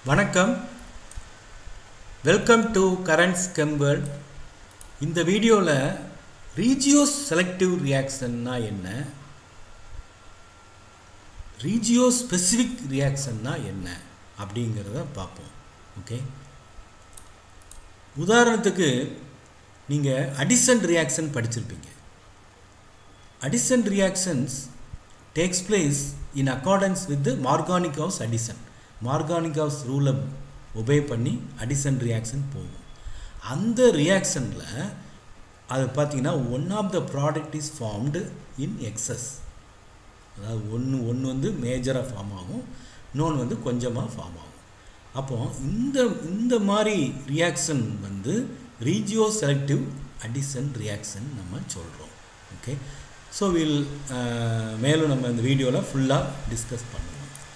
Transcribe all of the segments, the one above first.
வணக்கம் welcome to currents Campbell இந்த வீடியோவில் ரீஜியோ செலக்டிவ் ரியாக்ஷன்னா என்ன ரீஜியோ ஸ்பெசிஃபிக் ரியாக்ஷன்னா என்ன அப்படிங்கிறத பார்ப்போம் ஓகே உதாரணத்துக்கு நீங்கள் அடிசன் ரியாக்ஷன் படிச்சிருப்பீங்க addition reactions takes place in accordance with Markovnikov's addition Markovnikov's ரூலை ஒபே பண்ணி அடிசன் ரியாக்ஷன் போகும் அந்த ரியாக்ஷனில் அது பார்த்தீங்கன்னா one of the product is formed in excess அதாவது ஒன்று ஒன்று வந்து மேஜராக ஃபார்ம் ஆகும் இன்னொன்று வந்து கொஞ்சமாக ஃபார்ம் ஆகும் அப்போ இந்த இந்த மாதிரி ரியாக்ஷன் வந்து ரீஜியோ செலக்டிவ் அடிசன் ரியாக்ஷன் நம்ம சொல்கிறோம் ஓகே ஸோ வில் மேலும் நம்ம இந்த வீடியோவில் ஃபுல்லாக டிஸ்கஸ் பண்ணுவோம்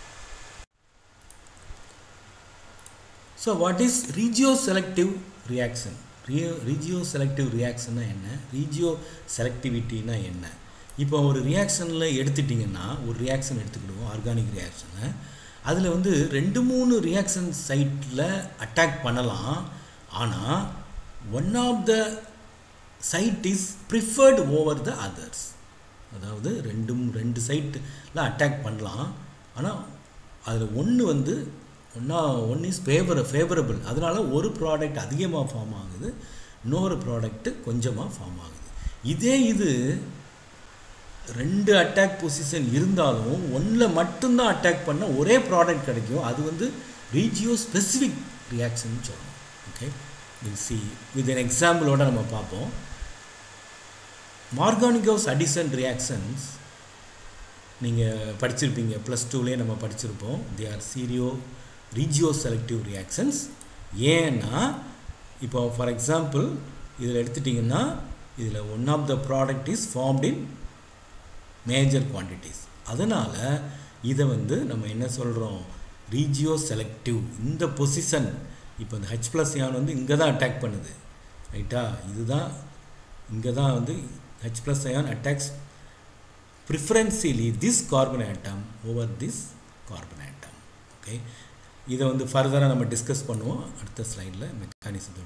so what is regio selective reaction regio regio selective ரியாக்ஷன்னா என்ன ரீஜியோ செலக்டிவிட்டினா என்ன இப்போ ஒரு ரியாக்ஷனில் எடுத்துட்டிங்கன்னா ஒரு ரியாக்ஷன் எடுத்துக்கிடுவோம் ஆர்கானிக் ரியாக்ஷனை அதில் வந்து ரெண்டு மூணு ரியாக்ஷன் சைட்டில் அட்டாக் பண்ணலாம் ஆனால் one of the side is preferred over the others அதாவது ரெண்டும் ரெண்டு சைட்டில் அட்டாக் பண்ணலாம் ஆனால் அதில் ஒன்று வந்து ஒன்றா ஒன் இஸ் ஃபேவர் ஃபேவரபிள் அதனால் ஒரு ப்ராடக்ட் அதிகமாக ஃபார்ம் ஆகுது இன்னொரு ப்ராடக்ட்டு கொஞ்சமாக ஃபார்ம் ஆகுது இதே இது ரெண்டு அட்டாக் பொசிஷன் இருந்தாலும் ஒன்றில் மட்டும்தான் அட்டாக் பண்ண ஒரே ப்ராடக்ட் கிடைக்கும் அது வந்து ரீஜியோ ஸ்பெசிஃபிக் ரியாக்ஷன் சொல்லணும் okay will see with an எக்ஸாம்பிளோட நம்ம பார்ப்போம் மார்கானிக் ஹவுஸ் அடிசன் ரியாக்ஷன்ஸ் நீங்கள் படிச்சிருப்பீங்க ப்ளஸ் டூலேயே நம்ம படிச்சிருப்போம் தே ஆர் சீரியோ ரீஜியோ செலக்டிவ் ரியாக்ஷன்ஸ் ஏன்னா இப்போ ஃபார் எக்ஸாம்பிள் இதில் எடுத்துட்டிங்கன்னா இதில் one of the product is formed in major quantities அதனால் இதை வந்து நம்ம என்ன சொல்கிறோம் ரீஜியோ செலக்டிவ் இந்த பொசிஷன் இப்போ இந்த ஹெச் ப்ளஸ் யான் வந்து இங்கே தான் அட்டாக் பண்ணுது ரைட்டா இதுதான் இங்கே தான் வந்து H plus ion attacks preferentially this carbon atom over this carbon atom okay இதை வந்து ஃபர்தராக நம்ம டிஸ்கஸ் பண்ணுவோம் அடுத்த ஸ்லைடில் மெக்கானிசத்தோட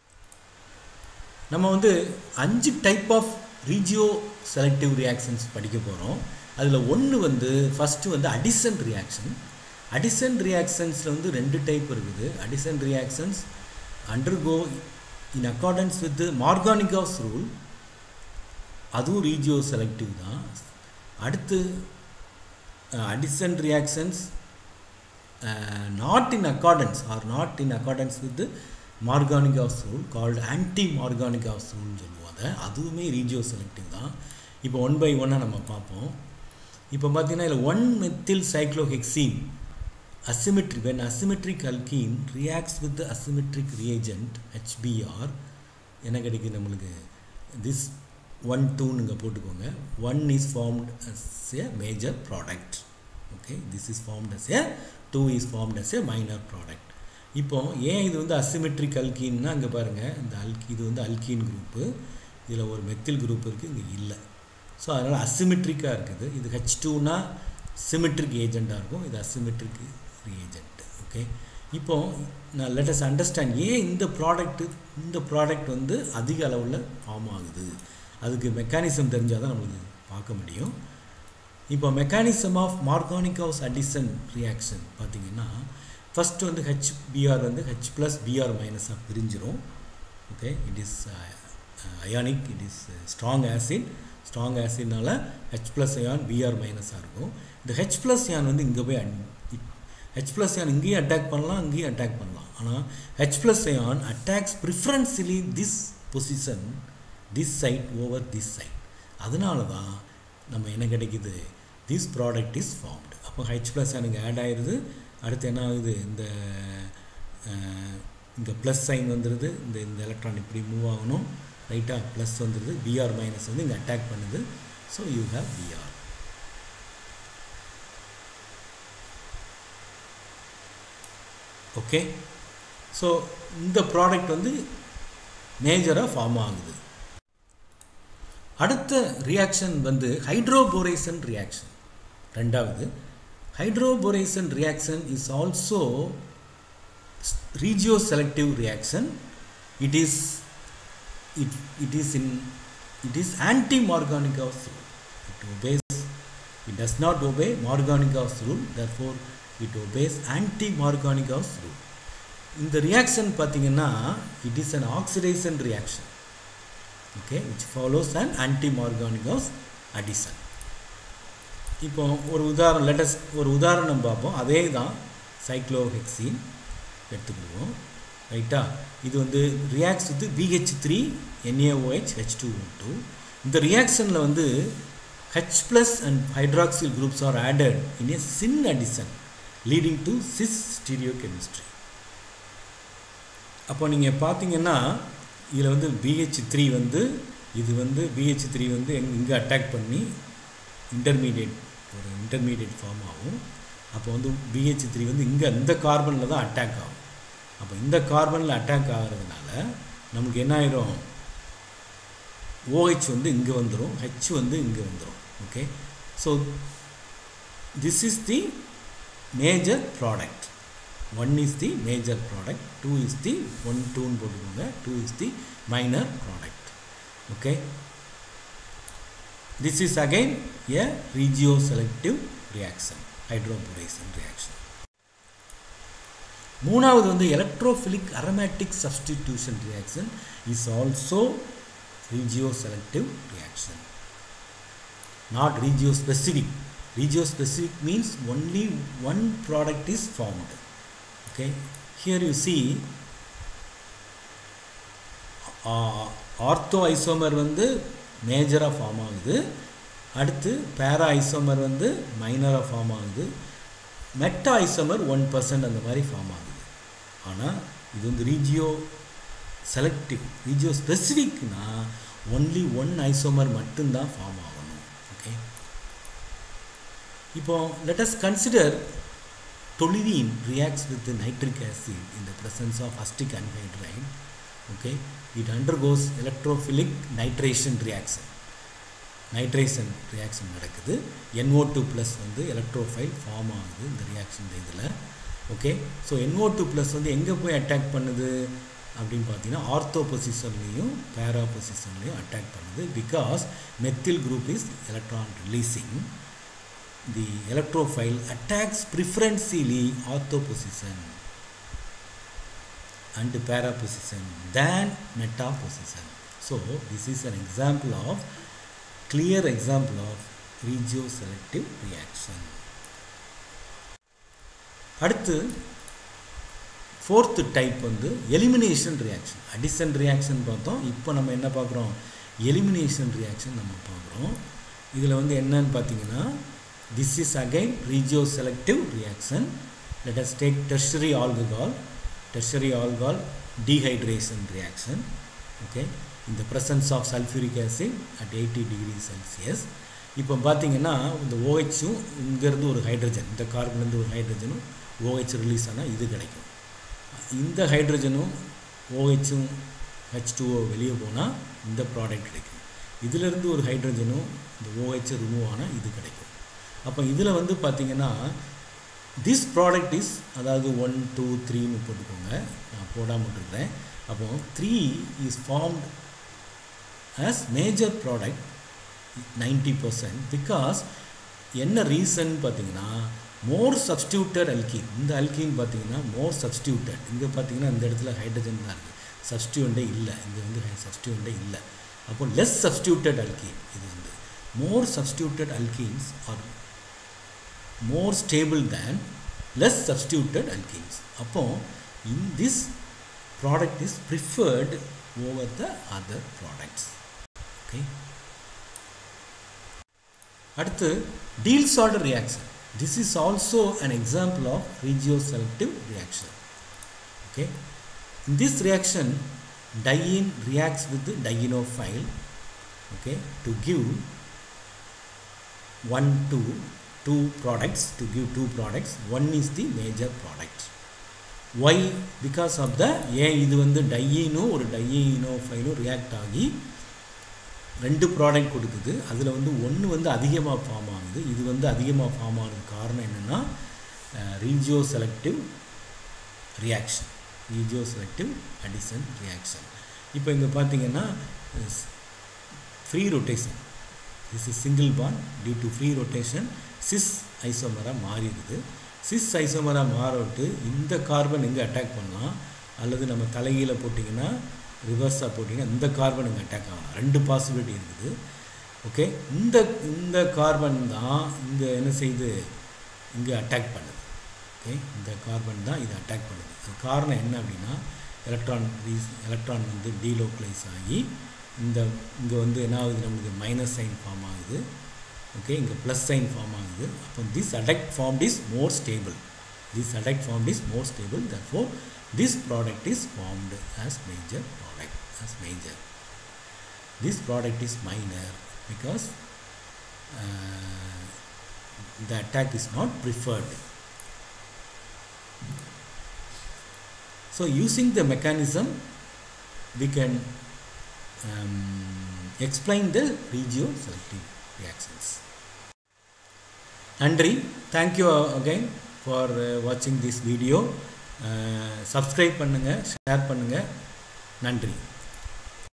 நம்ம வந்து அஞ்சு type of regio selective reactions படிக்க போகிறோம் அதில் ஒன்று வந்து ஃபஸ்ட்டு வந்து அடிசன் ரியாக்ஷன் அடிசன் ரியாக்ஷன்ஸில் வந்து ரெண்டு டைப் இருக்குது addition reactions undergo in accordance with Markovnikov's rule அதுவும் ரீஜியோ செலக்டிவ் தான் அடுத்து addition reactions not in accordance or not in accordance with Markovnikov's rule called anti Markovnikov's ரூல்னு சொல்லுவாங்க அதுவுமே regio selective தான் இப்போ one by ஒன்னாக நம்ம பார்ப்போம் இப்போ பார்த்தீங்கன்னா இதில் one methyl cyclohexene asymmetric when asymmetric alkene reacts with the asymmetric reagent HBr என்ன கிடைக்குது நம்மளுக்கு this ஒன் டூன்னு இங்கே போட்டுக்கோங்க one is formed as a major product okay this is formed as a two is formed as a minor product இப்போ ஏன் இது வந்து அசிமெட்ரிக் அல்கீன்னா இங்கே பாருங்கள் இந்த அல்கி இது வந்து அல்கீன் குரூப்பு இதில் ஒரு மெத்தில் குரூப் இருக்குது இங்கே இல்லை ஸோ அதனால் அசிமெட்ரிக்காக இருக்குது இது ஹெச் டூனா சிமெட்ரிக் ஏஜெண்ட்டாக இருக்கும் இது அசிமெட்ரிக் ரியேஜெண்ட் ஓகே இப்போ நான் லெட்டஸ் அண்டர்ஸ்டாண்ட் ஏன் இந்த ப்ராடக்ட்டு இந்த ப்ராடக்ட் வந்து அதிக அளவில் ஃபார்ம் ஆகுது அதுக்கு மெக்கானிசம் தெரிஞ்சால் தான் நம்மளுக்கு பார்க்க முடியும் இப்போ mechanism of Markovnikov's addition reaction பார்த்திங்கன்னா ஃபஸ்ட்டு வந்து ஹெச் பிஆர் வந்து ஹெச் ப்ளஸ் பிஆர் மைனஸாக பிரிஞ்சிரும் okay it is ionic it is strong acid strong ஆசிட்னால ஹெச் ப்ளஸ் அயான் பிஆர் மைனஸாக இருக்கும் இந்த ஹெச் ப்ளஸ் யான் வந்து இங்கே போய் ஹெச் ப்ளஸ் அயான் இங்கேயும் அட்டாக் பண்ணலாம் இங்கேயும் அட்டாக் பண்ணலாம் ஆனால் H plus ion attacks preferentially this position this side over this side அதனால தான் நம்ம என்ன கிடைக்குது திஸ் ப்ராடக்ட் இஸ் ஃபார்ம்டு அப்போ ஹெச் ப்ளஸ் எனக்கு ஆட் ஆயிடுது அடுத்து என்ன ஆகுது இந்த இங்கே ப்ளஸ் சைன் வந்துடுது இந்த இந்த எலக்ட்ரான் இப்படி மூவ் ஆகணும் ரைட்டாக ப்ளஸ் வந்துடுது பிஆர் மைனஸ் வந்து இங்கே அட்டாக் பண்ணுது so you have BR okay so இந்த ப்ராடக்ட் வந்து மேஜராக ஃபார்ம் ஆகுது அடுத்த ரியாக்ஷன் வந்து ஹைட்ரோபோரேசன் ரியாக்ஷன் ரெண்டாவது hydroboration reaction is also regio selective reaction it is it, it is in it is anti Markovnikov's rule it obeys it does not obey Markovnikov's rule therefore it obeys anti Markovnikov's rule இந்த reaction பார்த்தீங்கன்னா it is an oxidation reaction okay which follows and anti Markovnikov's addition இப்போ ஒரு உதாரணம் lettuce ஒரு உதாரணம் பார்ப்போம் அதே தான் சைக்ளோஹெக்சின் எடுத்துக்கிடுவோம் ரைட்டா இது வந்து reacts with BH three NaOH H two two இந்த ரியாக்ஷனில் வந்து H plus and hydroxyl groups are added in a syn addition leading to cis stereo chemistry அப்போ நீங்கள் பார்த்தீங்கன்னா இதில் வந்து பிஹெச் த்ரீ வந்து இது வந்து பிஹெச் த்ரீ வந்து எங் இங்கே அட்டாக் பண்ணி இன்டர்மீடியட் ஒரு இன்டர்மீடியட் ஃபார்ம் ஆகும் அப்போ வந்து பிஹெச் த்ரீ வந்து இங்கே இந்த கார்பனில் தான் அட்டாக் ஆகும் அப்போ இந்த கார்பனில் அட்டாக் ஆகிறதுனால நமக்கு என்ன ஆயிரும் ஓஹெச் வந்து இங்கே வந்துடும் ஹெச் வந்து இங்கே வந்துடும் okay so this is the major product one is the major product two is the one டூன்னு போட்டுக்கோங்க two is the minor product okay this is again a regio selective reaction hydroboration reaction மூணாவது வந்து electrophilic aromatic substitution reaction is also regio selective reaction not regio specific regio specific means only one product is formed okay here you see ortho isomer வந்து மேஜராக form ஆகுது அடுத்து பேரா isomer வந்து மைனராக form ஆகுது மெட்டா ஐசோமர் ஒன் பர்சன்ட் அந்த மாதிரி ஃபார்ம் ஆகுது ஆனால் இது வந்து ரீஜியோ செலக்டிவ் ரீஜியோ ஸ்பெசிஃபிக்னா ஒன்லி ஒன் ஐசோமர் மட்டும்தான் ஃபார்ம் ஆகணும் ஓகே இப்போ let's consider toluene reacts with the nitric acid in the presence of acetic anhydride okay it undergoes electrophilic nitration reaction nitration reaction நடக்குது NO2 two plus வந்து electrophile form ஆகுது இந்த reaction இதில் okay so NO2 two plus வந்து எங்கே போய் attack பண்ணுது அப்படின்னு பார்த்தீங்கன்னா ஆர்த்தோ பொசிஷன்லேயும் பேரா பொசிஷன்லேயும் அட்டாக் பண்ணுது because methyl group is electron releasing the electrophile attacks preferentially ortho position and para position than meta position. So this is an example of clear example of regioselective reaction. அடுத்து fourth type வந்து elimination reaction addition reaction பார்த்தோம் இப்போ நம்ம என்ன பார்க்குறோம் elimination reaction நம்ம பார்க்குறோம் இதில் வந்து என்னன்னு பார்த்தீங்கன்னா this is again regioselective reaction let us take tertiary alcohol tertiary alcohol dehydration reaction okay in the presence of sulfuric acid at 80 degree celsius இப்போ பார்த்தீங்கன்னா இந்த ஓஹெச்சும் இங்கேருந்து ஒரு ஹைட்ரஜன் இந்த கார்பன்லேருந்து ஒரு ஹைட்ரஜனும் ஓஹெச் ரிலீஸ் ஆனால் இது கிடைக்கும் இந்த ஹைட்ரஜனும் ஓஹெச்சும் ஹெச் டூஓ வெளியே போனால் இந்த ப்ராடக்ட் கிடைக்கும் இதிலிருந்து ஒரு ஹைட்ரஜனும் இந்த ஓஹெச் ரிமூவ் ஆனால் இது கிடைக்கும் அப்போ இதில் வந்து பார்த்திங்கன்னா திஸ் ப்ராடக்ட் இஸ் அதாவது ஒன் டூ த்ரீன்னு போட்டுக்கோங்க நான் போடாமல் இருக்கிறேன் அப்போ three is formed as major product ninety percent because என்ன ரீசன் பார்த்தீங்கன்னா மோர் சப்ஸ்டியூட்டட் அல்கீன் இந்த அல்கீன் பார்த்தீங்கன்னா மோர் சப்ஸ்டியூட்டட் இங்கே பார்த்தீங்கன்னா இந்த இடத்துல ஹைட்ரஜன் தான் இருக்குது சப்ஸ்டியூண்டே இல்லை இங்கே வந்து சப்ஸ்டியூண்டே இல்லை அப்போ லெஸ் சப்ஸ்டியூட்டட் அல்கீன் இது வந்து more substituted alkenes are more stable than less substituted alkenes. அப்போ in this product is preferred over the other products. Okay. அடுத்து Diels order reaction. This is also an example of regioselective reaction. Okay. In this reaction, diene reacts with the dienophile okay, to give one, two, two products to give two products one is the major product why because of the ஏன் இது வந்து டையினும் ஒரு டையினோஃபைலும் react ஆகி ரெண்டு product கொடுக்குது அதில் வந்து ஒன்று வந்து அதிகமாக ஃபார்ம் ஆகுது இது வந்து அதிகமாக ஃபார்ம் ஆகிறதுக்கு காரணம் என்னென்னா regio selective reaction regio selective addition reaction இப்போ இங்கே பார்த்தீங்கன்னா free rotation this is single bond due to free rotation cis ஐசோமராக மாறிடுது சிஸ் ஐசோமராக மாறவிட்டு இந்த கார்பன் இங்கே அட்டாக் பண்ணலாம் அல்லது நம்ம தலைகீழ போட்டிங்கன்னா ரிவர்ஸாக போட்டிங்கன்னா இந்த கார்பன் இங்கே அட்டாக் ஆகலாம் ரெண்டு பாசிபிலிட்டி இருக்குது ஓகே இந்த இந்த கார்பன் தான் இங்கே என்ன செய்யுது இங்கே அட்டாக் பண்ணுது ஓகே இந்த கார்பன் தான் இதை அட்டாக் பண்ணுது அது காரணம் என்ன அப்படின்னா எலக்ட்ரான் ரீஸ் எலக்ட்ரான் வந்து டீலோக்கலைஸ் ஆகி இந்த இங்கே வந்து என்ன ஆகுது நம்மளுக்கு மைனஸ் சைன் ஃபார்ம் ஆகுது ஓகே இங்கே ப்ளஸ் சைன் ஃபார்ம் ஆகுது அப்போ this adduct form is more stable this adduct form is more stable therefore this product is formed as major product as major this product is minor because uh, the attack is not preferred. So using the mechanism we can um, explain the regio-selective reactions. நன்றி thank you again for வாட்சிங் this video subscribe பண்ணுங்கள் share பண்ணுங்கள் நன்றி